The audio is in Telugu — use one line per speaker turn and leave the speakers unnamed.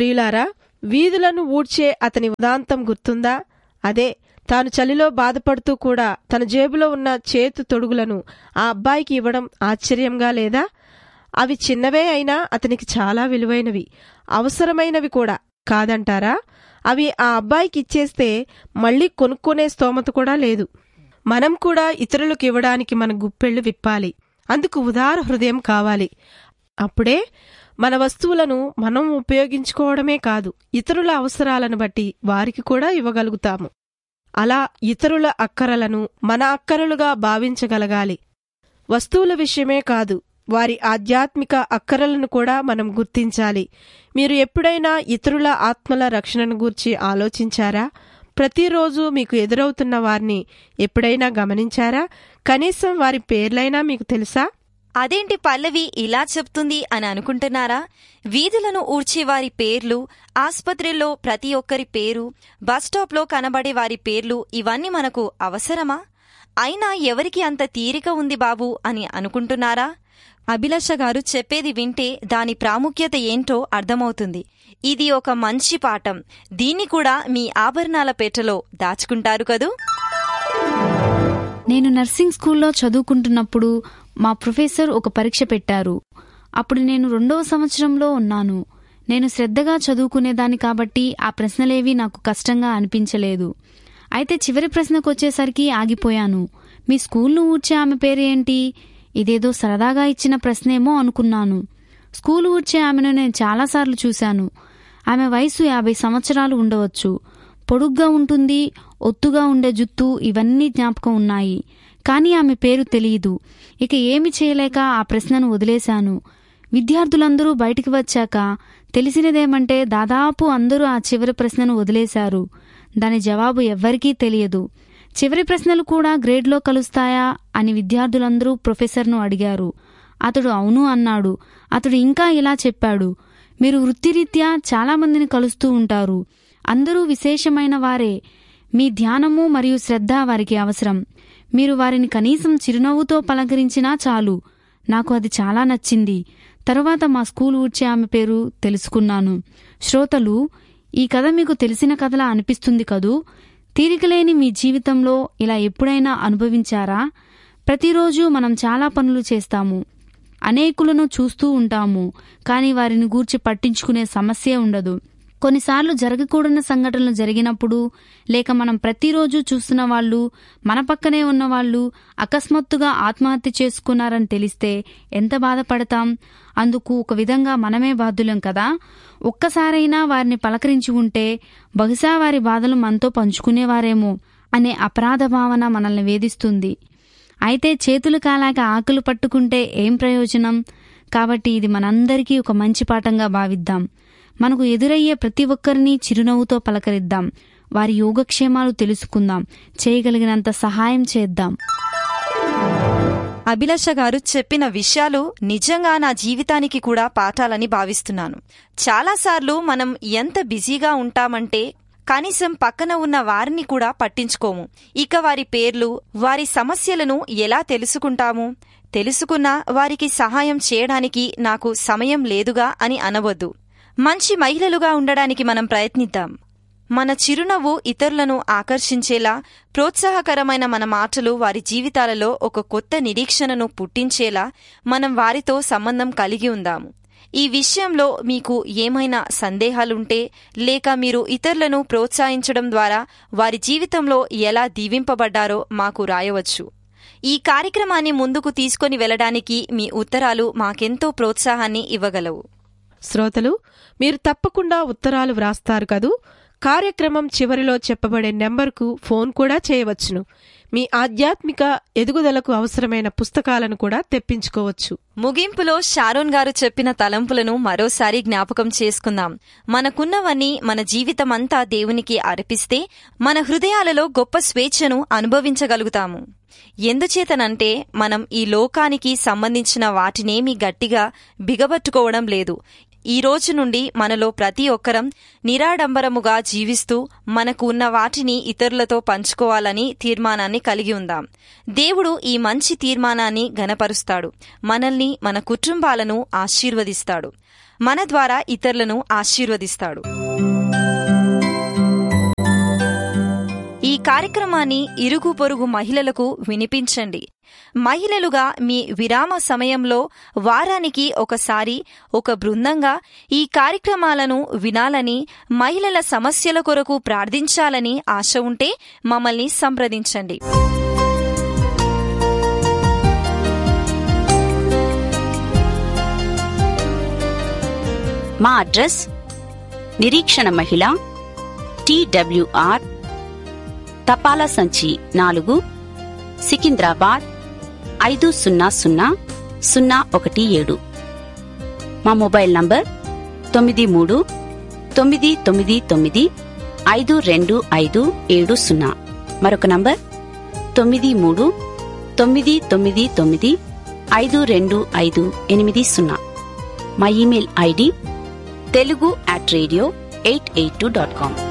ప్రియులారా వీధులను ఊడ్చే అతని ఉదాంతం గుర్తుందా అదే తాను చలిలో బాధపడుతూ కూడా తన జేబులో ఉన్న చేతు తొడుగులను ఆ అబ్బాయికి ఇవ్వడం ఆశ్చర్యంగా లేదా అవి చిన్నవే అయినా అతనికి చాలా విలువైనవి అవసరమైనవి కూడా కాదంటారా అవి ఆ అబ్బాయికి ఇచ్చేస్తే మళ్ళీ కొనుక్కునే స్తోమత కూడా లేదు మనం కూడా ఇతరులకు ఇవ్వడానికి మన గుప్పెళ్ళు విప్పాలి అందుకు ఉదార హృదయం కావాలి అప్పుడే మన వస్తువులను మనం ఉపయోగించుకోవడమే కాదు ఇతరుల అవసరాలను బట్టి వారికి కూడా ఇవ్వగలుగుతాము అలా ఇతరుల అక్కరలను మన అక్కరలుగా భావించగలగాలి వస్తువుల విషయమే కాదు వారి ఆధ్యాత్మిక అక్కరలను కూడా మనం గుర్తించాలి మీరు ఎప్పుడైనా ఇతరుల ఆత్మల రక్షణను గూర్చి ఆలోచించారా ప్రతిరోజు మీకు ఎదురవుతున్న వారిని ఎప్పుడైనా గమనించారా కనీసం వారి పేర్లైనా మీకు తెలుసా
అదేంటి పల్లవి ఇలా చెప్తుంది అని అనుకుంటున్నారా వీధులను ఊడ్చే వారి పేర్లు ఆస్పత్రిలో ప్రతి ఒక్కరి పేరు బస్టాప్లో కనబడే వారి పేర్లు ఇవన్నీ మనకు అవసరమా అయినా ఎవరికి అంత తీరిక ఉంది బాబు అని అనుకుంటున్నారా అభిలాష గారు చెప్పేది వింటే దాని ప్రాముఖ్యత ఏంటో అర్థమవుతుంది ఇది ఒక మంచి పాఠం దీన్ని కూడా మీ ఆభరణాల పెట్టెలో దాచుకుంటారు కదూ
నేను నర్సింగ్ స్కూల్లో చదువుకుంటున్నప్పుడు మా ప్రొఫెసర్ ఒక పరీక్ష పెట్టారు అప్పుడు నేను రెండవ సంవత్సరంలో ఉన్నాను నేను శ్రద్ధగా చదువుకునేదాన్ని కాబట్టి ఆ ప్రశ్నలేవి నాకు కష్టంగా అనిపించలేదు అయితే చివరి ప్రశ్నకు వచ్చేసరికి ఆగిపోయాను మీ స్కూల్ను ఊడ్చే ఆమె పేరు ఏంటి ఇదేదో సరదాగా ఇచ్చిన ప్రశ్నేమో అనుకున్నాను స్కూల్ ఊడ్చే ఆమెను నేను చాలాసార్లు చూశాను ఆమె వయసు యాభై సంవత్సరాలు ఉండవచ్చు పొడుగ్గా ఉంటుంది ఒత్తుగా ఉండే జుత్తు ఇవన్నీ జ్ఞాపకం ఉన్నాయి కానీ ఆమె పేరు తెలియదు ఇక ఏమి చేయలేక ఆ ప్రశ్నను వదిలేశాను విద్యార్థులందరూ బయటికి వచ్చాక తెలిసినదేమంటే దాదాపు అందరూ ఆ చివరి ప్రశ్నను వదిలేశారు దాని జవాబు ఎవ్వరికీ తెలియదు చివరి ప్రశ్నలు కూడా గ్రేడ్లో కలుస్తాయా అని విద్యార్థులందరూ ప్రొఫెసర్ను అడిగారు అతడు అవును అన్నాడు అతడు ఇంకా ఇలా చెప్పాడు మీరు వృత్తిరీత్యా చాలామందిని కలుస్తూ ఉంటారు అందరూ విశేషమైన వారే మీ ధ్యానము మరియు శ్రద్ధ వారికి అవసరం మీరు వారిని కనీసం చిరునవ్వుతో పలకరించినా చాలు నాకు అది చాలా నచ్చింది తరువాత మా స్కూల్ ఊడ్చే ఆమె పేరు తెలుసుకున్నాను శ్రోతలు ఈ కథ మీకు తెలిసిన కథలా అనిపిస్తుంది కదూ తీరికలేని మీ జీవితంలో ఇలా ఎప్పుడైనా అనుభవించారా ప్రతిరోజు మనం చాలా పనులు చేస్తాము అనేకులను చూస్తూ ఉంటాము కానీ వారిని గూర్చి పట్టించుకునే సమస్యే ఉండదు కొన్నిసార్లు జరగకూడని సంఘటనలు జరిగినప్పుడు లేక మనం ప్రతిరోజు చూస్తున్న వాళ్ళు మన పక్కనే ఉన్న వాళ్ళు అకస్మాత్తుగా ఆత్మహత్య చేసుకున్నారని తెలిస్తే ఎంత బాధపడతాం అందుకు ఒక విధంగా మనమే బాధ్యులం కదా ఒక్కసారైనా వారిని పలకరించి ఉంటే బహుశా వారి బాధలు మనతో పంచుకునేవారేమో అనే అపరాధ భావన మనల్ని వేధిస్తుంది అయితే చేతులు కాలాక ఆకులు పట్టుకుంటే ఏం ప్రయోజనం కాబట్టి ఇది మనందరికీ ఒక మంచి పాఠంగా భావిద్దాం మనకు ఎదురయ్యే ప్రతి ఒక్కరిని చిరునవ్వుతో పలకరిద్దాం వారి యోగక్షేమాలు తెలుసుకుందాం చేయగలిగినంత సహాయం చేద్దాం
అభిలాష గారు చెప్పిన విషయాలు నిజంగా నా జీవితానికి కూడా పాఠాలని భావిస్తున్నాను చాలాసార్లు మనం ఎంత బిజీగా ఉంటామంటే కనీసం పక్కన ఉన్న వారిని కూడా పట్టించుకోము ఇక వారి పేర్లు వారి సమస్యలను ఎలా తెలుసుకుంటాము తెలుసుకున్నా వారికి సహాయం చేయడానికి నాకు సమయం లేదుగా అని అనవద్దు మంచి మహిళలుగా ఉండడానికి మనం ప్రయత్నిద్దాం మన చిరునవ్వు ఇతరులను ఆకర్షించేలా ప్రోత్సాహకరమైన మన మాటలు వారి జీవితాలలో ఒక కొత్త నిరీక్షణను పుట్టించేలా మనం వారితో సంబంధం కలిగి ఉందాము ఈ విషయంలో మీకు ఏమైనా సందేహాలుంటే లేక మీరు ఇతరులను ప్రోత్సహించడం ద్వారా వారి జీవితంలో ఎలా దీవింపబడ్డారో మాకు రాయవచ్చు ఈ కార్యక్రమాన్ని ముందుకు తీసుకొని వెళ్లడానికి మీ ఉత్తరాలు మాకెంతో ప్రోత్సాహాన్ని ఇవ్వగలవు
శ్రోతలు మీరు తప్పకుండా ఉత్తరాలు వ్రాస్తారు కదూ కార్యక్రమం చివరిలో చెప్పబడే నెంబర్కు ఫోన్ కూడా చేయవచ్చును మీ ఆధ్యాత్మిక ఎదుగుదలకు అవసరమైన పుస్తకాలను కూడా తెప్పించుకోవచ్చు
ముగింపులో షారోన్ గారు చెప్పిన తలంపులను మరోసారి జ్ఞాపకం చేసుకుందాం మనకున్నవన్నీ మన జీవితమంతా దేవునికి అర్పిస్తే మన హృదయాలలో గొప్ప స్వేచ్ఛను అనుభవించగలుగుతాము ఎందుచేతనంటే మనం ఈ లోకానికి సంబంధించిన వాటినేమీ గట్టిగా బిగబట్టుకోవడం లేదు ఈ రోజు నుండి మనలో ప్రతి ఒక్కరం నిరాడంబరముగా జీవిస్తూ మనకు ఉన్న వాటిని ఇతరులతో పంచుకోవాలని తీర్మానాన్ని కలిగి ఉందాం దేవుడు ఈ మంచి తీర్మానాన్ని గనపరుస్తాడు మనల్ని మన కుటుంబాలను ఆశీర్వదిస్తాడు మన ద్వారా ఇతరులను ఆశీర్వదిస్తాడు ఈ కార్యక్రమాన్ని ఇరుగు పొరుగు మహిళలకు వినిపించండి మహిళలుగా మీ విరామ సమయంలో వారానికి ఒకసారి ఒక బృందంగా ఈ కార్యక్రమాలను వినాలని మహిళల సమస్యల కొరకు ప్రార్థించాలని ఆశ ఉంటే మమ్మల్ని సంప్రదించండి
మా అడ్రస్ నిరీక్షణ మహిళ టిడబ్ల్యూఆర్ తపాలా సంచి నాలుగు సికింద్రాబాద్ ఐదు సున్నా సున్నా సున్నా ఒకటి ఏడు మా మొబైల్ నంబర్ తొమ్మిది మూడు తొమ్మిది తొమ్మిది తొమ్మిది ఐదు రెండు ఐదు ఏడు సున్నా మరొక నంబర్ తొమ్మిది మూడు తొమ్మిది తొమ్మిది తొమ్మిది ఐదు రెండు ఐదు ఎనిమిది సున్నా మా email ID Telugu at radio eight eight two dot com